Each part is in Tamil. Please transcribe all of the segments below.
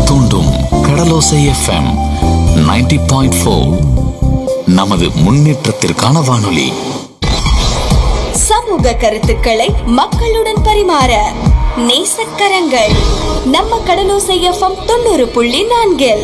தூண்டும் கடலோசை எஃப்எம் 90.4 பாயிண்ட் நமது முன்னேற்றத்திற்கான வானொலி சமூக கருத்துக்களை மக்களுடன் பரிமாற நேசக்கரங்கள் நம்ம கடலோசை எஃப்எம் தொண்ணூறு புள்ளி நான்கில்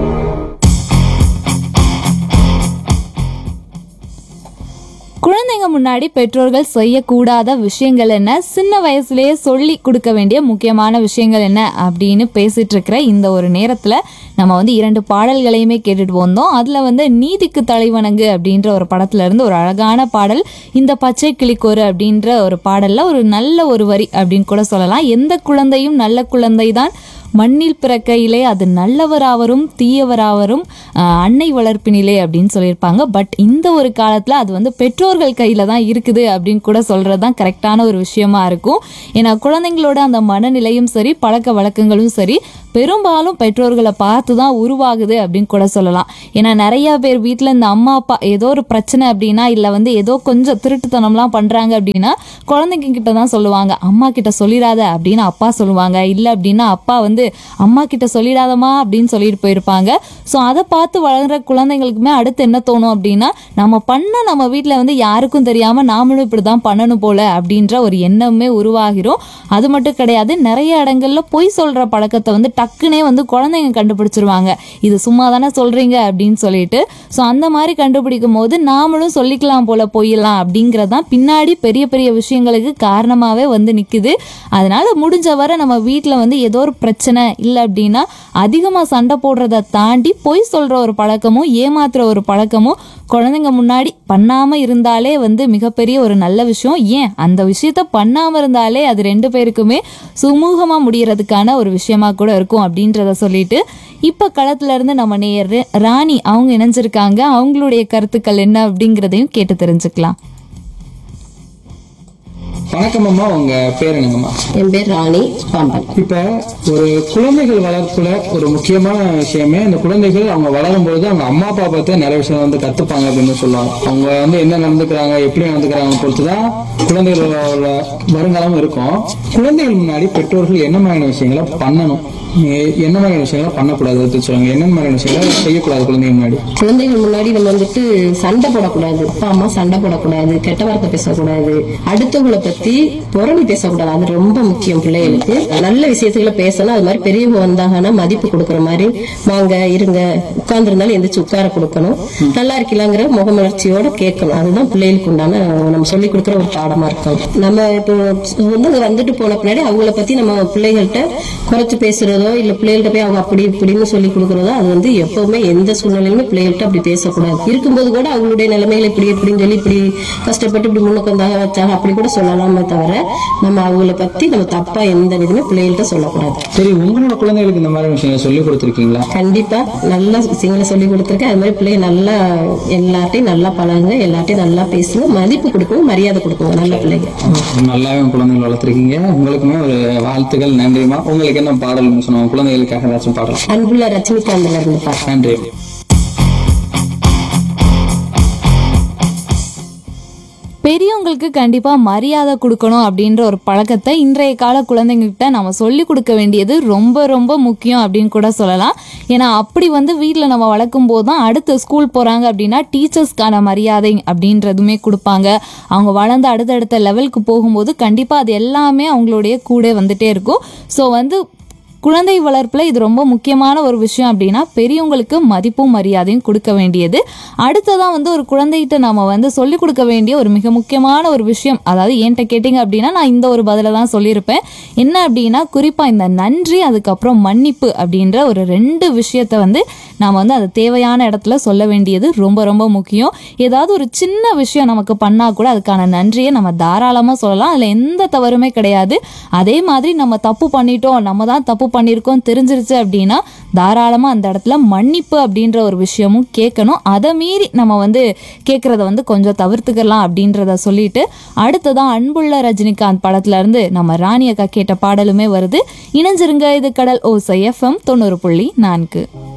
குழந்தைங்க முன்னாடி பெற்றோர்கள் செய்யக்கூடாத விஷயங்கள் என்ன சின்ன வயசுலயே சொல்லி கொடுக்க வேண்டிய முக்கியமான விஷயங்கள் என்ன அப்படின்னு பேசிட்டு இருக்கிற இந்த ஒரு நேரத்துல நம்ம வந்து இரண்டு பாடல்களையுமே கேட்டுட்டு வந்தோம் அதுல வந்து நீதிக்கு தலைவணங்கு அப்படின்ற ஒரு படத்துல இருந்து ஒரு அழகான பாடல் இந்த பச்சை கிளிக்கோரு அப்படின்ற ஒரு பாடல்ல ஒரு நல்ல ஒரு வரி அப்படின்னு கூட சொல்லலாம் எந்த குழந்தையும் நல்ல குழந்தை தான் மண்ணில் பிறக்கையிலே அது நல்லவராவரும் தீயவராவரும் ஆஹ், அன்னை வளர்ப்பினிலே அப்படின்னு சொல்லியிருப்பாங்க பட் இந்த ஒரு காலத்தில் அது வந்து பெற்றோர்கள் கையில் தான் இருக்குது அப்படின்னு கூட சொல்கிறது தான் கரெக்டான ஒரு விஷயமா இருக்கும் ஏன்னா குழந்தைங்களோட அந்த மனநிலையும் சரி பழக்க வழக்கங்களும் சரி பெரும்பாலும் பெற்றோர்களை பார்த்து தான் உருவாகுது அப்படின்னு கூட சொல்லலாம் ஏன்னா நிறைய பேர் வீட்டில் இந்த அம்மா அப்பா ஏதோ ஒரு பிரச்சனை அப்படின்னா இல்லை வந்து ஏதோ கொஞ்சம் திருட்டுத்தனம்லாம் பண்ணுறாங்க அப்படின்னா குழந்தைங்க கிட்ட தான் சொல்லுவாங்க அம்மா கிட்ட சொல்லிடாத அப்படின்னு அப்பா சொல்லுவாங்க இல்லை அப்படின்னா அப்பா வந்து அம்மா கிட்ட சொல்லிடாதம்மா அப்படின்னு சொல்லிட்டு போயிருப்பாங்க ஸோ அதை பார்த்து வளர்கிற குழந்தைங்களுக்குமே அடுத்து என்ன தோணும் அப்படின்னா நம்ம பண்ண நம்ம வீட்டில் வந்து யாருக்கும் தெரியாமல் நாமளும் இப்படி தான் பண்ணணும் போல அப்படின்ற ஒரு எண்ணமே உருவாகிறோம் அது மட்டும் கிடையாது நிறைய இடங்கள்ல பொய் சொல்ற பழக்கத்தை வந்து டக்குனே வந்து குழந்தைங்க கண்டுபிடிச்சிருவாங்க இது சும்மா தானே சொல்றீங்க அப்படின்னு சொல்லிட்டு ஸோ அந்த மாதிரி கண்டுபிடிக்கும் போது நாமளும் சொல்லிக்கலாம் போல பொய்யலாம் அப்படிங்கறதான் பின்னாடி பெரிய பெரிய விஷயங்களுக்கு காரணமாவே வந்து நிக்குது அதனால முடிஞ்ச வரை நம்ம வீட்டில் வந்து ஏதோ ஒரு பிரச்சனை இல்லை அப்படின்னா அதிகமாக சண்டை போடுறத தாண்டி பொய் சொல்ற ஒரு பழக்கமும் ஏமாத்துற ஒரு பழக்கமும் குழந்தைங்க முன்னாடி பண்ணாம இருந்தாலே வந்து மிகப்பெரிய ஒரு நல்ல விஷயம் ஏன் அந்த விஷயத்த பண்ணாம இருந்தாலே அது ரெண்டு பேருக்குமே சுமூகமா முடியறதுக்கான ஒரு விஷயமா கூட இருக்கும் அப்படின்றத சொல்லிட்டு இப்ப களத்துல இருந்து நம்ம நேயர் ராணி அவங்க இணைஞ்சிருக்காங்க அவங்களுடைய கருத்துக்கள் என்ன அப்படிங்கறதையும் கேட்டு தெரிஞ்சுக்கலாம் வணக்கம் அம்மா உங்க பேர் என்னங்கம்மா என் பேர் ராணி பாம்பன் இப்ப ஒரு குழந்தைகள் வளர்ப்புல ஒரு முக்கியமான விஷயமே இந்த குழந்தைகள் அவங்க வளரும் பொழுது அவங்க அம்மா அப்பா பார்த்து நிறைய விஷயம் வந்து கத்துப்பாங்க அப்படின்னு சொல்லுவாங்க அவங்க வந்து என்ன நடந்துக்கிறாங்க எப்படி நடந்துக்கிறாங்க பொறுத்துதான் குழந்தைகளோட வருங்காலம் இருக்கும் குழந்தைகள் முன்னாடி பெற்றோர்கள் என்ன மாதிரியான விஷயங்களை பண்ணணும் எ- என்ன மாதிரியான விஷயங்களை பண்ணக்கூடாது அதை சொல்லுவாங்க என்ன மாதிரியான விஷயங்களை செய்யக்கூடாது குழந்தைகள் முன்னாடி குழந்தைகள் முன்னாடி நம்ம வந்துட்டு சண்டை போடக்கூடாது அப்பா அம்மா சண்டை போடக்கூடாது கெட்ட வார்த்தை பேசக்கூடாது அடுத்தவங்களை பத்தி புறணி பேசக்கூடாது அது ரொம்ப முக்கியம் பிள்ளைகளுக்கு நல்ல விஷயத்துல பேசணும் அது மாதிரி பெரியவங்க வந்தாங்கன்னா மதிப்பு கொடுக்குற மாதிரி வாங்க இருங்க உட்கார்ந்துருந்தாலும் எந்திரிச்சு உட்கார கொடுக்கணும் நல்லா இருக்கலாங்கிற முகமலர்ச்சியோட கேட்கணும் அதுதான் பிள்ளைகளுக்கு உண்டான நம்ம சொல்லி கொடுக்குற ஒரு பாடமா இருக்கும் நம்ம இப்போ வந்து வந்துட்டு போன பின்னாடி அவங்கள பத்தி நம்ம பிள்ளைகள்கிட்ட குறைச்சு பேசுறதோ இல்ல பிள்ளைகள்கிட்ட போய் அவங்க அப்படி இப்படின்னு சொல்லி கொடுக்கறதோ அது வந்து எப்பவுமே எந்த சூழ்நிலையிலுமே பிள்ளைகள்கிட்ட அப்படி பேசக்கூடாது இருக்கும்போது கூட அவங்களுடைய நிலைமைகளை இப்படி இப்படின்னு சொல்லி இப்படி கஷ்டப்பட்டு இப்படி முன்னுக்கு வந்தாக வச்சாங்க அப்படி கூட சொல்லலாமே தவிர நம்ம அவங்கள பத்தி நம்ம தப்பா எந்த இதுவுமே பிள்ளைகள்கிட்ட சொல்லக்கூடாது சரி உங்களோட குழந்தைகளுக்கு இந்த மாதிரி விஷயங்களை சொல்லி கொடுத்துருக்கீங்களா கண்டிப்பா நல்ல விஷயங்களை சொல்லி கொடுத்துருக்கேன் அது மாதிரி பிள்ளைங்க நல்லா எல்லார்ட்டையும் நல்லா பழகுங்க எல்லார்ட்டையும் நல்லா பேசுங்க மதிப்பு கொடுக்கணும் மரியாதை கொடுக்கணும் நல்ல பிள்ளைங்க நல்லாவே உங்க குழந்தைகள் வளர்த்துருக்கீங்க உங்களுக்குமே ஒரு வாழ்த்துக்கள் நன்றிமா உங்களுக்கு என்ன பாடல் சொன்னோம் குழந்தைகளுக்காக ஏதாச்சும் பாடல் அன்புள்ள ரஜினிகாந்த்ல இருந்து பாருங்க நன்றி பெரியவங்களுக்கு கண்டிப்பா மரியாதை கொடுக்கணும் அப்படின்ற ஒரு பழக்கத்தை இன்றைய கால குழந்தைங்ககிட்ட நம்ம சொல்லி கொடுக்க வேண்டியது ரொம்ப ரொம்ப முக்கியம் அப்படின்னு கூட சொல்லலாம் ஏன்னா அப்படி வந்து வீட்டில் நம்ம வளர்க்கும் போது தான் அடுத்து ஸ்கூல் போறாங்க அப்படின்னா டீச்சர்ஸ்க்கான மரியாதை அப்படின்றதுமே கொடுப்பாங்க அவங்க வளர்ந்து அடுத்தடுத்த லெவலுக்கு போகும்போது கண்டிப்பா அது எல்லாமே அவங்களுடைய கூட வந்துட்டே இருக்கும் ஸோ வந்து குழந்தை வளர்ப்புல இது ரொம்ப முக்கியமான ஒரு விஷயம் அப்படின்னா பெரியவங்களுக்கு மதிப்பும் மரியாதையும் கொடுக்க வேண்டியது அடுத்ததான் வந்து ஒரு குழந்தைகிட்ட நாம வந்து சொல்லிக் கொடுக்க வேண்டிய ஒரு மிக முக்கியமான ஒரு விஷயம் அதாவது என்கிட்ட கேட்டிங்க அப்படின்னா நான் இந்த ஒரு பதில தான் சொல்லியிருப்பேன் என்ன அப்படின்னா குறிப்பா இந்த நன்றி அதுக்கப்புறம் மன்னிப்பு அப்படின்ற ஒரு ரெண்டு விஷயத்த வந்து நாம வந்து அது தேவையான இடத்துல சொல்ல வேண்டியது ரொம்ப ரொம்ப முக்கியம் ஏதாவது ஒரு சின்ன விஷயம் நமக்கு பண்ணா கூட அதுக்கான நன்றியை நம்ம தாராளமா சொல்லலாம் அதுல எந்த தவறுமே கிடையாது அதே மாதிரி நம்ம தப்பு பண்ணிட்டோம் நம்ம தான் தப்பு பண்ணியிருக்கோம் தெரிஞ்சிருச்சு அப்படின்னா தாராளமா அந்த இடத்துல மன்னிப்பு அப்படின்ற ஒரு விஷயமும் கேட்கணும் அதை மீறி நம்ம வந்து கேட்கறத வந்து கொஞ்சம் தவிர்த்துக்கலாம் அப்படின்றத சொல்லிட்டு அடுத்ததான் அன்புள்ள ரஜினிகாந்த் படத்துல இருந்து நம்ம ராணி அக்கா கேட்ட பாடலுமே வருது இணைஞ்சிருங்க இது கடல் ஓசை எஃப்எம் தொண்ணூறு புள்ளி நான்கு